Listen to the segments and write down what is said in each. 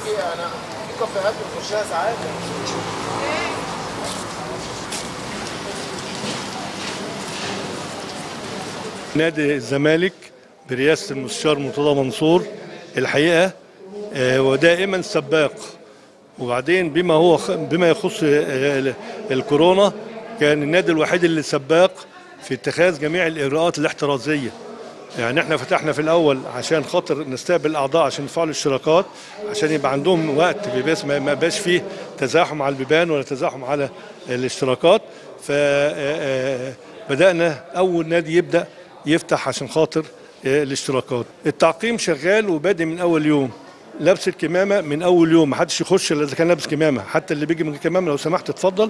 بنيجي انا في كافيهات بنخشها ساعات نادي الزمالك برئاسة المستشار مرتضى منصور الحقيقة آه، ودائما سباق وبعدين بما هو خ- بما يخص آه، ال- الكورونا كان النادي الوحيد اللي سباق في اتخاذ جميع الإجراءات الاحترازية يعني احنا فتحنا في الأول عشان خاطر نستقبل الأعضاء عشان يدفعوا الاشتراكات عشان يبقى عندهم وقت بس ما ما يبقاش فيه تزاحم على البيبان ولا تزاحم على الاشتراكات فبدأنا أول نادي يبدأ يفتح عشان خاطر آه، الاشتراكات التعقيم شغال وبادئ من اول يوم لابس الكمامه من اول يوم محدش يخش الا اذا كان لابس كمامه حتى اللي بيجي من الكمامه لو سمحت اتفضل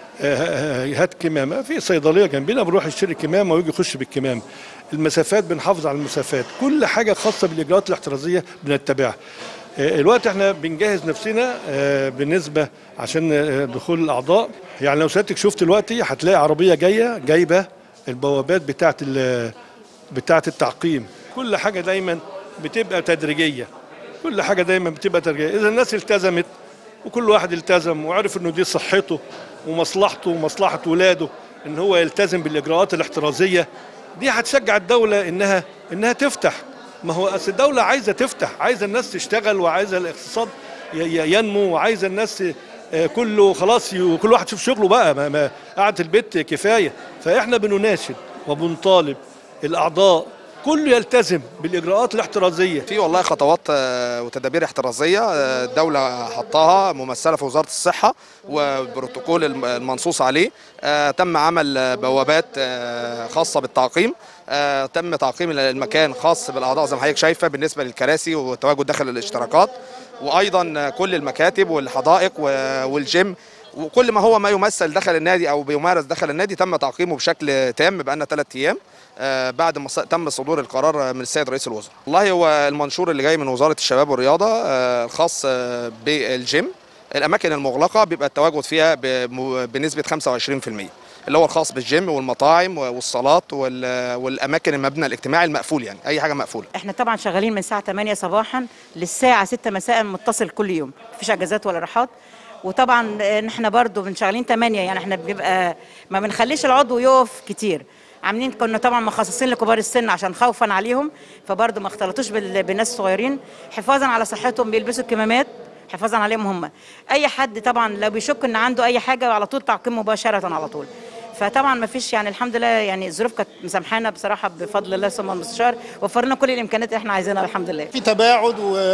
آه، هات كمامه في صيدليه جنبنا بنروح نشتري كمامه ويجي يخش بالكمامه المسافات بنحافظ على المسافات كل حاجه خاصه بالاجراءات الاحترازيه بنتبعها آه، الوقت احنا بنجهز نفسنا آه، بالنسبه عشان آه، دخول الاعضاء يعني لو سيادتك شفت دلوقتي هتلاقي عربيه جايه جايبه البوابات بتاعه ال- بتاعه التعقيم كل حاجه دايما بتبقى تدريجيه كل حاجه دايما بتبقى تدريجيه اذا الناس التزمت وكل واحد التزم وعرف انه دي صحته ومصلحته ومصلحه ولاده ان هو يلتزم بالاجراءات الاحترازيه دي هتشجع الدوله انها انها تفتح ما هو اصل الدوله عايزه تفتح عايزه الناس تشتغل وعايزه الاقتصاد ي- ي- ينمو وعايزه الناس آه، كله خلاص ي- كل واحد يشوف شغله بقى ما, ما قعدة البيت كفايه فاحنا بنناشد وبنطالب الاعضاء كله يلتزم بالاجراءات الاحترازيه في والله خطوات آه، وتدابير احترازيه آه، الدوله حطاها ممثله في وزاره الصحه وبروتوكول الم- المنصوص عليه آه، تم عمل آه، بوابات آه، خاصه بالتعقيم آه، تم تعقيم المكان خاص بالاعضاء زي ما حضرتك شايفه بالنسبه للكراسي والتواجد داخل الاشتراكات وايضا آه، كل المكاتب والحدائق و- والجيم وكل ما هو ما يمثل داخل النادي او بيمارس داخل النادي تم تعقيمه بشكل تام بقالنا ثلاث ايام آه، بعد ما ص- تم صدور القرار من السيد رئيس الوزراء. والله هو المنشور اللي جاي من وزاره الشباب والرياضه آه، الخاص آه، بالجيم الاماكن المغلقه بيبقى التواجد فيها بم- بنسبه 25% اللي هو الخاص بالجيم والمطاعم والصالات وال- والاماكن المبنى الاجتماعي المقفول يعني اي حاجه مقفوله. احنا طبعا شغالين من الساعه 8 صباحا للساعه 6 مساء متصل كل يوم مفيش اجازات ولا راحات وطبعا احنا برضو بنشغلين 8 يعني احنا بنبقى ما بنخليش العضو يقف كتير عاملين كنا طبعا مخصصين لكبار السن عشان خوفا عليهم فبرضو ما اختلطوش بال- بالناس الصغيرين حفاظا على صحتهم بيلبسوا الكمامات حفاظا عليهم هم اي حد طبعا لو بيشك ان عنده اي حاجه على طول تعقيم مباشره على طول فطبعا ما فيش يعني الحمد لله يعني الظروف كانت مسامحانا بصراحه بفضل الله ثم المستشار وفر لنا كل الامكانيات اللي احنا عايزينها الحمد لله في تباعد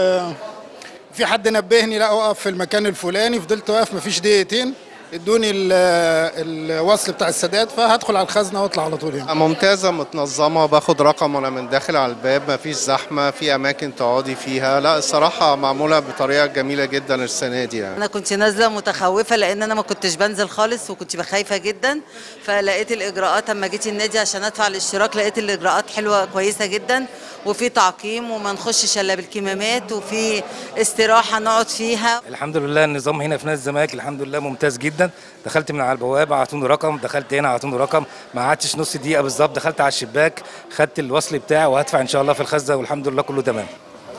وفي حد نبهني لا اقف في المكان الفلاني فضلت واقف مفيش دقيقتين ادوني ال- الوصل بتاع السداد فهدخل على الخزنه واطلع على طول يعني ممتازة متنظمة باخد رقم وانا من داخل على الباب مفيش زحمة في أماكن تقعدي فيها لا الصراحة معمولة بطريقة جميلة جدا السنة دي يعني انا كنت نازله متخوفه لان انا ما كنتش بنزل خالص وكنت بخايفه جدا فلقيت الاجراءات اما جيت النادي عشان ادفع الاشتراك لقيت الاجراءات حلوه كويسه جدا وفي تعقيم وما نخشش الا بالكمامات وفي استراحه نقعد فيها الحمد لله النظام هنا في نادي الزمالك الحمد لله ممتاز جدا دخلت من على البوابه اعطوني رقم دخلت هنا اعطوني رقم ما قعدتش نص دقيقه بالظبط دخلت على الشباك خدت الوصل بتاعي وهدفع ان شاء الله في الخزنه والحمد لله كله تمام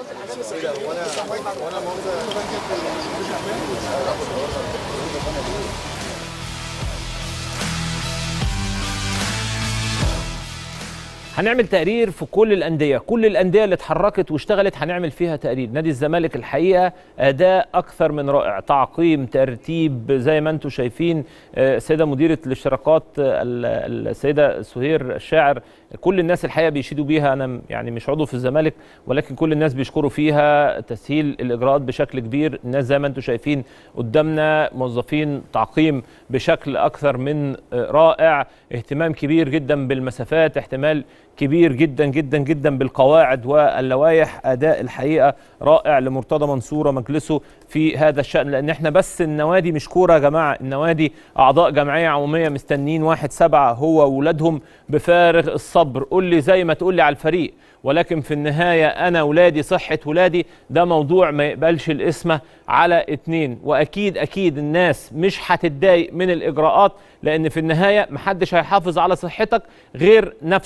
هنعمل تقرير في كل الأندية كل الأندية اللي اتحركت واشتغلت هنعمل فيها تقرير نادي الزمالك الحقيقة أداء أكثر من رائع تعقيم ترتيب زي ما انتم شايفين آه، السيدة مديرة الاشتراكات آه، ال- السيدة سهير الشاعر كل الناس الحقيقة بيشيدوا بيها أنا م- يعني مش عضو في الزمالك ولكن كل الناس بيشكروا فيها تسهيل الإجراءات بشكل كبير الناس زي ما انتم شايفين قدامنا موظفين تعقيم بشكل أكثر من آه، رائع اهتمام كبير جدا بالمسافات احتمال كبير جدا جدا جدا بالقواعد واللوائح اداء الحقيقه رائع لمرتضى منصور ومجلسه في هذا الشان لان احنا بس النوادي مش كوره يا جماعه النوادي اعضاء جمعيه عموميه مستنين واحد سبعه هو واولادهم بفارغ الصبر قول لي زي ما تقول لي على الفريق ولكن في النهايه انا ولادي صحه ولادي ده موضوع ما يقبلش الاسمه على اتنين واكيد اكيد الناس مش هتتضايق من الاجراءات لان في النهايه محدش هيحافظ على صحتك غير نفسك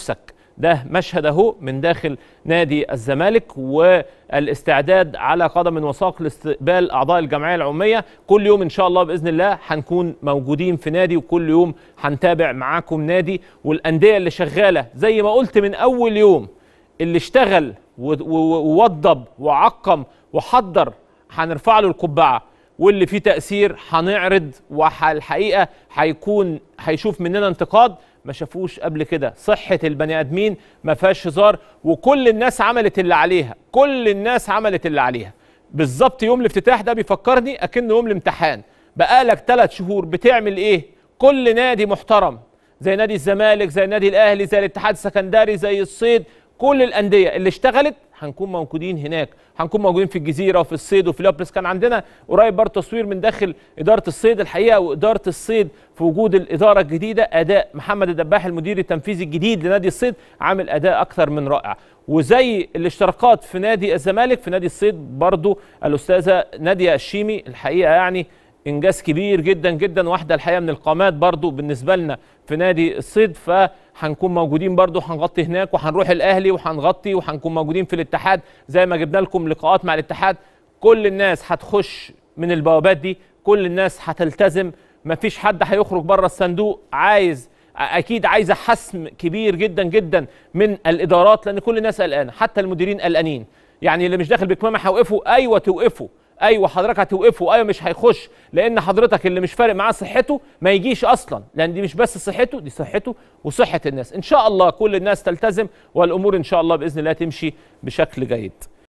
ده مشهد اهو من داخل نادي الزمالك والاستعداد على قدم وساق لاستقبال اعضاء الجمعيه العموميه كل يوم ان شاء الله باذن الله هنكون موجودين في نادي وكل يوم هنتابع معاكم نادي والانديه اللي شغاله زي ما قلت من اول يوم اللي اشتغل و- و- ووضب وعقم وحضر هنرفع له القبعه واللي فيه تاثير هنعرض والحقيقه هيكون هيشوف مننا انتقاد ما شافوش قبل كده صحه البني ادمين ما فيهاش هزار وكل الناس عملت اللي عليها كل الناس عملت اللي عليها بالظبط يوم الافتتاح ده بيفكرني اكنه يوم الامتحان بقالك ثلاث شهور بتعمل ايه كل نادي محترم زي نادي الزمالك زي النادي الاهلي زي الاتحاد السكندري زي الصيد كل الانديه اللي اشتغلت هنكون موجودين هناك هنكون موجودين في الجزيره وفي الصيد وفي لابلس كان عندنا قريب برضه تصوير من داخل اداره الصيد الحقيقه واداره الصيد في وجود الاداره الجديده اداء محمد الدباح المدير التنفيذي الجديد لنادي الصيد عامل اداء اكثر من رائع وزي الاشتراكات في نادي الزمالك في نادي الصيد برضه الاستاذه ناديه الشيمي الحقيقه يعني انجاز كبير جدا جدا واحده الحقيقه من القامات برضو بالنسبه لنا في نادي الصيد فهنكون موجودين برضو هنغطي هناك وهنروح الاهلي وهنغطي وهنكون موجودين في الاتحاد زي ما جبنا لكم لقاءات مع الاتحاد كل الناس هتخش من البوابات دي كل الناس هتلتزم مفيش حد هيخرج بره الصندوق عايز اكيد عايزه حسم كبير جدا جدا من الادارات لان كل الناس قلقانه حتى المديرين قلقانين يعني اللي مش داخل بكمامه هيوقفوا ايوه توقفوا ايوه حضرتك هتوقفه ايوه مش هيخش لان حضرتك اللي مش فارق معاه صحته ما يجيش اصلا لان دي مش بس صحته دي صحته وصحه الناس ان شاء الله كل الناس تلتزم والامور ان شاء الله باذن الله تمشي بشكل جيد